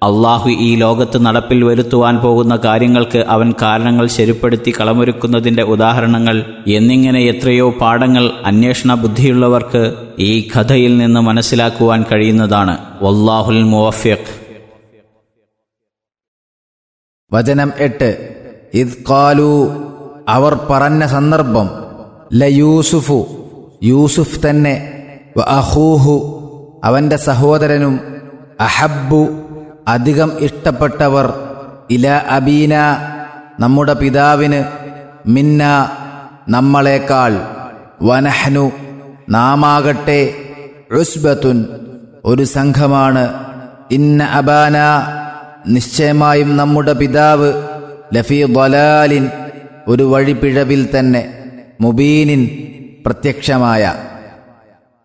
അള്ളാഹു ഈ ലോകത്ത് നടപ്പിൽ വരുത്തുവാൻ പോകുന്ന കാര്യങ്ങൾക്ക് അവൻ കാരണങ്ങൾ ശരിപ്പെടുത്തി കളമൊരുക്കുന്നതിന്റെ ഉദാഹരണങ്ങൾ എന്നിങ്ങനെ എത്രയോ പാഠങ്ങൾ അന്വേഷണ ബുദ്ധിയുള്ളവർക്ക് ഈ കഥയിൽ നിന്ന് മനസ്സിലാക്കുവാൻ കഴിയുന്നതാണ് വല്ലാഹുൽ മുവഫിഖ് വചനം എട്ട് ഇത് കാലു അവർ പറഞ്ഞ സന്ദർഭം ലയൂസുഫു യൂസുഫ് തന്നെ വ അഹൂഹു അവൻ്റെ സഹോദരനും അഹബ്ബു അധികം ഇഷ്ടപ്പെട്ടവർ ഇല അബീന നമ്മുടെ പിതാവിന് മിന്ന നമ്മളെക്കാൾ വനഹ്നു നാമാകട്ടെ ഉസ്ബത്തുൻ ഒരു സംഘമാണ് ഇന്ന അബാന നിശ്ചയമായും നമ്മുടെ പിതാവ് ലഫീ ദലാലിൻ ഒരു വഴിപ്പിഴവിൽ തന്നെ മുബീനിൻ പ്രത്യക്ഷമായ